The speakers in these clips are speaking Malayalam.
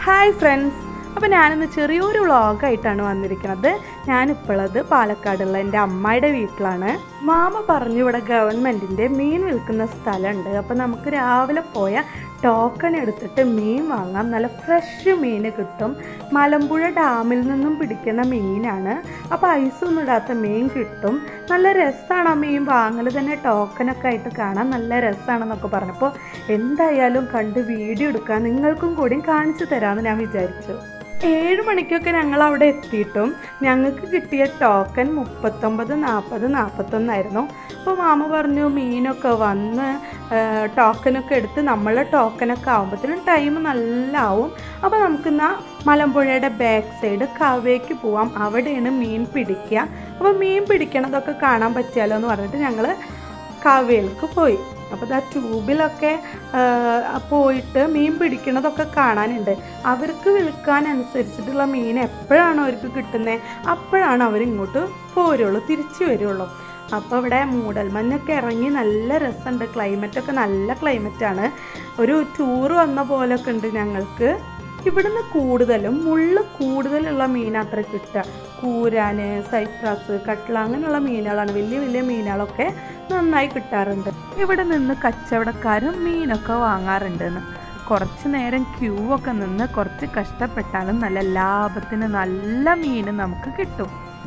ഹായ് ഫ്രണ്ട്സ് അപ്പോൾ ഞാനിന്ന് ചെറിയൊരു വ്ളോഗായിട്ടാണ് വന്നിരിക്കുന്നത് ഞാനിപ്പോഴത് പാലക്കാടുള്ള എൻ്റെ അമ്മായിയുടെ വീട്ടിലാണ് മാമ പറഞ്ഞു ഇവിടെ ഗവൺമെൻറ്റിൻ്റെ മീൻ വിൽക്കുന്ന സ്ഥലമുണ്ട് അപ്പോൾ നമുക്ക് രാവിലെ പോയ ടോക്കൺ എടുത്തിട്ട് മീൻ വാങ്ങാം നല്ല ഫ്രഷ് മീൻ കിട്ടും മലമ്പുഴ ഡാമിൽ നിന്നും പിടിക്കുന്ന മീനാണ് അപ്പോൾ ഐസൊന്നും ഇടാത്ത മീൻ കിട്ടും നല്ല രസമാണ് ആ മീൻ വാങ്ങൽ തന്നെ ടോക്കനൊക്കെ ആയിട്ട് കാണാൻ നല്ല രസമാണെന്നൊക്കെ പറഞ്ഞപ്പോൾ എന്തായാലും കണ്ട് വീഡിയോ എടുക്കാൻ നിങ്ങൾക്കും കൂടി കാണിച്ചു തരാമെന്ന് ഞാൻ വിചാരിച്ചു ഏഴ് മണിക്കൊക്കെ ഞങ്ങൾ അവിടെ എത്തിയിട്ടും ഞങ്ങൾക്ക് കിട്ടിയ ടോക്കൺ മുപ്പത്തൊമ്പത് നാൽപ്പത് നാൽപ്പത്തൊന്നായിരുന്നു അപ്പോൾ മാമ പറഞ്ഞു മീനൊക്കെ വന്ന് ടോക്കനൊക്കെ എടുത്ത് നമ്മളെ ടോക്കനൊക്കെ ആകുമ്പോഴത്തേനും ടൈം നല്ല ആവും അപ്പോൾ നമുക്കിന്ന് മലമ്പുഴയുടെ ബാക്ക് സൈഡ് കവയ്ക്ക് പോവാം അവിടെയാണ് മീൻ പിടിക്കുക അപ്പോൾ മീൻ പിടിക്കണതൊക്കെ കാണാൻ പറ്റിയാലോ എന്ന് പറഞ്ഞിട്ട് ഞങ്ങൾ കവയിലേക്ക് പോയി അപ്പോൾ ആ ട്യൂബിലൊക്കെ ആ, പോയിട്ട് മീൻ പിടിക്കണതൊക്കെ കാണാനുണ്ട് അവർക്ക് വിൽക്കാൻ അനുസരിച്ചിട്ടുള്ള മീൻ എപ്പോഴാണോ അവർക്ക് കിട്ടുന്നത് അപ്പോഴാണ് അവരിങ്ങോട്ട് പോരുള്ളൂ തിരിച്ചു വരുള്ളൂ അപ്പോൾ ഇവിടെ മൂടൽമഞ്ഞൊക്കെ ഇറങ്ങി നല്ല രസമുണ്ട് ക്ലൈമറ്റൊക്കെ നല്ല ക്ലൈമറ്റാണ് ഒരു ടൂർ വന്ന പോലൊക്കെ ഉണ്ട് ഞങ്ങൾക്ക് ഇവിടുന്ന് കൂടുതലും മുള്ള് കൂടുതലുള്ള മീനത്ര കിട്ടുക കൂരാന് സൈപ്രസ് കട്ട്ള അങ്ങനെയുള്ള മീനുകളാണ് വലിയ വലിയ മീനുകളൊക്കെ നന്നായി കിട്ടാറുണ്ട് ഇവിടെ നിന്ന് കച്ചവടക്കാരും മീനൊക്കെ വാങ്ങാറുണ്ടെന്ന് കുറച്ച് നേരം ക്യൂ ഒക്കെ നിന്ന് കുറച്ച് കഷ്ടപ്പെട്ടാലും നല്ല ലാഭത്തിന് നല്ല മീൻ നമുക്ക് കിട്ടും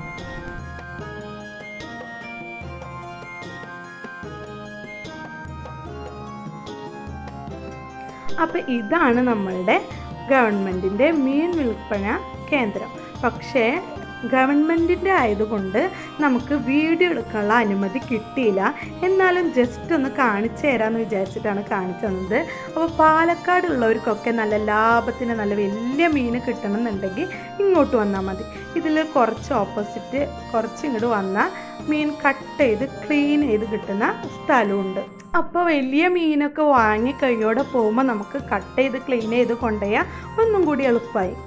അപ്പം ഇതാണ് നമ്മളുടെ ഗവൺമെൻറ്റിൻ്റെ മീൻ വിൽപ്പന കേന്ദ്രം പക്ഷേ ഗവൺമെൻറ്റിൻ്റെ ആയതുകൊണ്ട് നമുക്ക് വീഡിയോ എടുക്കാനുള്ള അനുമതി കിട്ടിയില്ല എന്നാലും ജസ്റ്റ് ഒന്ന് കാണിച്ചു തരാമെന്ന് വിചാരിച്ചിട്ടാണ് കാണിച്ചു തന്നത് അപ്പോൾ പാലക്കാടുള്ളവർക്കൊക്കെ നല്ല ലാഭത്തിന് നല്ല വലിയ മീൻ കിട്ടണമെന്നുണ്ടെങ്കിൽ ഇങ്ങോട്ട് വന്നാൽ മതി ഇതിൽ കുറച്ച് ഓപ്പോസിറ്റ് കുറച്ച് ഇങ്ങോട്ട് വന്നാൽ മീൻ കട്ട് ചെയ്ത് ക്ലീൻ ചെയ്ത് കിട്ടുന്ന സ്ഥലമുണ്ട് അപ്പോൾ വലിയ മീനൊക്കെ വാങ്ങി കൈയോടെ പോകുമ്പോൾ നമുക്ക് കട്ട് ചെയ്ത് ക്ലീൻ ചെയ്ത് കൊണ്ടുപോയാൽ ഒന്നും കൂടി എളുപ്പമായി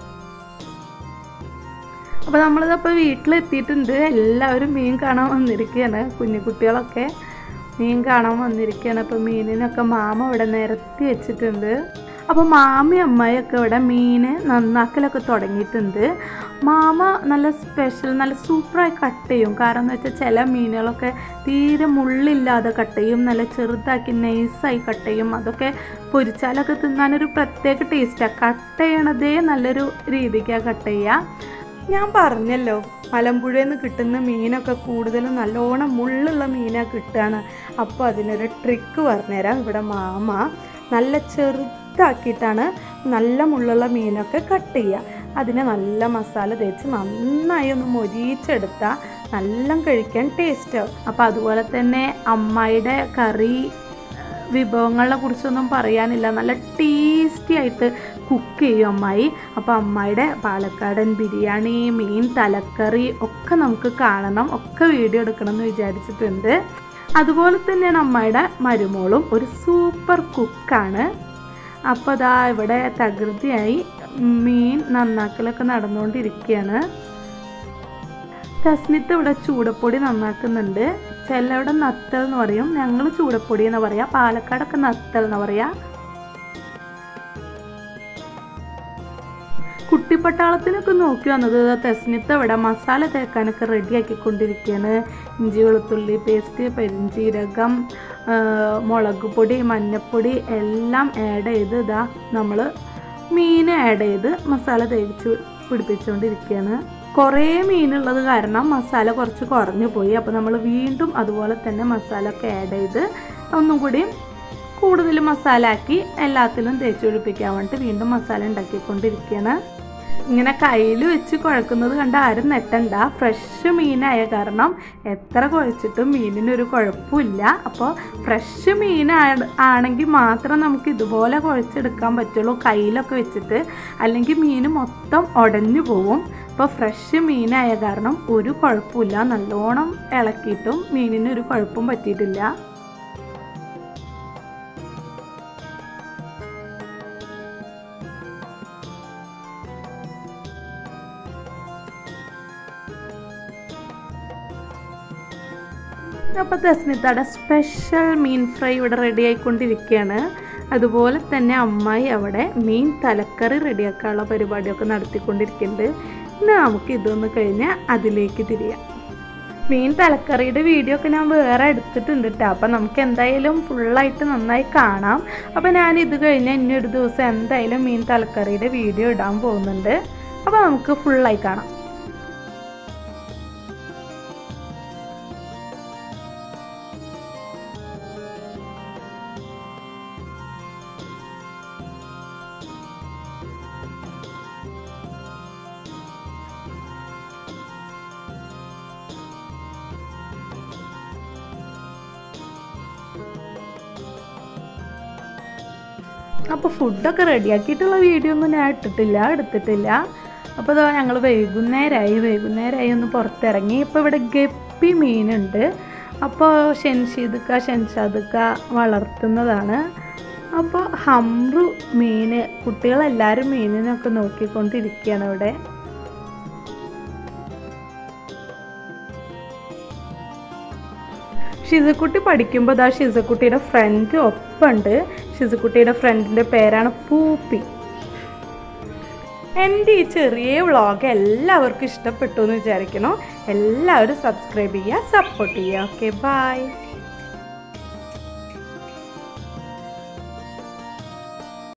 അപ്പോൾ നമ്മളിതപ്പോൾ വീട്ടിലെത്തിയിട്ടുണ്ട് എല്ലാവരും മീൻ കാണാൻ വന്നിരിക്കുകയാണ് കുഞ്ഞു കുട്ടികളൊക്കെ മീൻ കാണാൻ വന്നിരിക്കുകയാണ് അപ്പോൾ മീനിനൊക്കെ മാമ ഇവിടെ നിരത്തി വെച്ചിട്ടുണ്ട് അപ്പോൾ മാമി അമ്മായിയൊക്കെ ഇവിടെ മീൻ നന്നാക്കലൊക്കെ തുടങ്ങിയിട്ടുണ്ട് മാമ നല്ല സ്പെഷ്യൽ നല്ല സൂപ്പറായി കട്ട് ചെയ്യും കാരണം എന്ന് വെച്ചാൽ ചില മീനുകളൊക്കെ തീരെ മുള്ളില്ലാതെ കട്ട് ചെയ്യും നല്ല ചെറുതാക്കി നൈസായി കട്ട് ചെയ്യും അതൊക്കെ പൊരിച്ചാലൊക്കെ തിന്നാനൊരു പ്രത്യേക ടേസ്റ്റാണ് കട്ട് ചെയ്യണതേ നല്ലൊരു രീതിക്കാണ് കട്ട് ചെയ്യുക ഞാൻ പറഞ്ഞല്ലോ മലമ്പുഴയിൽ നിന്ന് കിട്ടുന്ന മീനൊക്കെ കൂടുതലും നല്ലോണം മുള്ളുള്ള മീനാണ് കിട്ടുകയാണ് അപ്പോൾ അതിനൊരു ട്രിക്ക് പറഞ്ഞുതരാം ഇവിടെ മാമ നല്ല ചെറുതാക്കിയിട്ടാണ് നല്ല മുള്ളുള്ള മീനൊക്കെ കട്ട് ചെയ്യുക അതിനെ നല്ല മസാല തേച്ച് നന്നായി ഒന്ന് മൊരിച്ചെടുത്താൽ നല്ല കഴിക്കാൻ ടേസ്റ്റാവും അപ്പോൾ അതുപോലെ തന്നെ അമ്മായിയുടെ കറി വിഭവങ്ങളെ കുറിച്ചൊന്നും പറയാനില്ല നല്ല ടേസ്റ്റി ആയിട്ട് കുക്ക് ചെയ്യും അമ്മായി അപ്പോൾ അമ്മായിയുടെ പാലക്കാടൻ ബിരിയാണി മീൻ തലക്കറി ഒക്കെ നമുക്ക് കാണണം ഒക്കെ വീഡിയോ എടുക്കണം എന്ന് വിചാരിച്ചിട്ടുണ്ട് അതുപോലെ തന്നെയാണ് അമ്മായിയുടെ മരുമോളും ഒരു സൂപ്പർ കുക്കാണ് അപ്പോൾ അതാ ഇവിടെ തകൃതിയായി മീൻ നന്നാക്കലൊക്കെ നടന്നുകൊണ്ടിരിക്കുകയാണ് തസ്മിത്ത് ഇവിടെ ചൂടപ്പൊടി നന്നാക്കുന്നുണ്ട് ചിലവിടെ നത്തൽ എന്ന് പറയും ഞങ്ങൾ ചൂടപ്പൊടി എന്ന് പറയാ പാലക്കാടൊക്കെ നത്തൽ എന്ന് പറയാ കുട്ടിപ്പട്ടാളത്തിനൊക്കെ നോക്കി വന്നത് തെസ്മിത്ത് ഇവിടെ മസാല തേക്കാനൊക്കെ റെഡിയാക്കിക്കൊണ്ടിരിക്കുകയാണ് ഇഞ്ചി വെളുത്തുള്ളി പേസ്റ്റ് പെരിഞ്ചീരകം ആ, മുളക് പൊടി മഞ്ഞൾപ്പൊടി എല്ലാം ആഡ് ചെയ്ത് ഇതാ നമ്മൾ മീൻ ആഡ് ചെയ്ത് മസാല തേച്ച് പിടിപ്പിച്ചുകൊണ്ടിരിക്കുകയാണ് കുറേ മീനുള്ളത് കാരണം മസാല കുറച്ച് കുറഞ്ഞു പോയി അപ്പോൾ നമ്മൾ വീണ്ടും അതുപോലെ തന്നെ മസാല ഒക്കെ ആഡ് ചെയ്ത് ഒന്നും കൂടി കൂടുതൽ മസാല ആക്കി എല്ലാത്തിലും തേച്ച് പിടിപ്പിക്കാൻ വേണ്ടിയിട്ട് വീണ്ടും മസാല ഉണ്ടാക്കിക്കൊണ്ടിരിക്കുകയാണ് ഇങ്ങനെ കയ്യിൽ വെച്ച് കുഴക്കുന്നത് കണ്ട് ആരും നെട്ടണ്ട ഫ്രഷ് മീനായ കാരണം എത്ര കുഴച്ചിട്ടും മീനിനൊരു കുഴപ്പമില്ല അപ്പോൾ ഫ്രഷ് മീൻ ആണെങ്കിൽ മാത്രം നമുക്ക് ഇതുപോലെ കുഴച്ചെടുക്കാൻ പറ്റുള്ളൂ കയ്യിലൊക്കെ വെച്ചിട്ട് അല്ലെങ്കിൽ മീൻ മൊത്തം ഉടഞ്ഞു പോവും അപ്പോൾ ഫ്രഷ് മീനായ കാരണം ഒരു കുഴപ്പമില്ല നല്ലോണം ഇളക്കിയിട്ടും മീനിന് ഒരു കുഴപ്പവും പറ്റിയിട്ടില്ല അപ്പോൾ തസ്മിത്തയുടെ സ്പെഷ്യൽ മീൻ ഫ്രൈ ഇവിടെ റെഡി ആയിക്കൊണ്ടിരിക്കുകയാണ് അതുപോലെ തന്നെ അമ്മായി അവിടെ മീൻ തലക്കറി റെഡിയാക്കാനുള്ള പരിപാടിയൊക്കെ നടത്തിക്കൊണ്ടിരിക്കുന്നുണ്ട് ഇന്ന് നമുക്ക് ഇതൊന്ന് കഴിഞ്ഞാൽ അതിലേക്ക് തിരിയാം മീൻ തലക്കറിയുടെ വീഡിയോ ഒക്കെ ഞാൻ വേറെ എടുത്തിട്ടുണ്ട് കേട്ടോ അപ്പം നമുക്ക് എന്തായാലും ഫുള്ളായിട്ട് നന്നായി കാണാം അപ്പം ഞാൻ ഇത് കഴിഞ്ഞാൽ ഇനി ഒരു ദിവസം എന്തായാലും മീൻ തലക്കറിയുടെ വീഡിയോ ഇടാൻ പോകുന്നുണ്ട് അപ്പോൾ നമുക്ക് ഫുള്ളായി കാണാം അപ്പോൾ ഫുഡൊക്കെ റെഡിയാക്കിയിട്ടുള്ള വീഡിയോ ഒന്നും ഞാൻ ഇട്ടിട്ടില്ല എടുത്തിട്ടില്ല അപ്പോൾ ഇതാ ഞങ്ങൾ വൈകുന്നേരമായി വൈകുന്നേരമായി ഒന്ന് പുറത്തിറങ്ങി ഇപ്പോൾ ഇവിടെ ഗപ്പി മീനുണ്ട് അപ്പോൾ ഷെൻഷീദക്ക ഷെൻഷാദക്ക വളർത്തുന്നതാണ് അപ്പോൾ ഹംറു മീൻ കുട്ടികളെല്ലാവരും മീനിനൊക്കെ നോക്കിക്കൊണ്ടിരിക്കുകയാണ് ഇവിടെ ഷിസക്കുട്ടി പഠിക്കുമ്പോൾ ദാ ഷിസക്കുട്ടിയുടെ ഫ്രണ്ട് ഒപ്പമുണ്ട് ഷിസക്കുട്ടിയുടെ ഫ്രണ്ടിൻ്റെ പേരാണ് പൂപ്പി എൻ്റെ ഈ ചെറിയ വ്ളോഗ് എല്ലാവർക്കും ഇഷ്ടപ്പെട്ടു എന്ന് വിചാരിക്കണം എല്ലാവരും സബ്സ്ക്രൈബ് ചെയ്യുക സപ്പോർട്ട് ചെയ്യുക ഓക്കെ ബായ്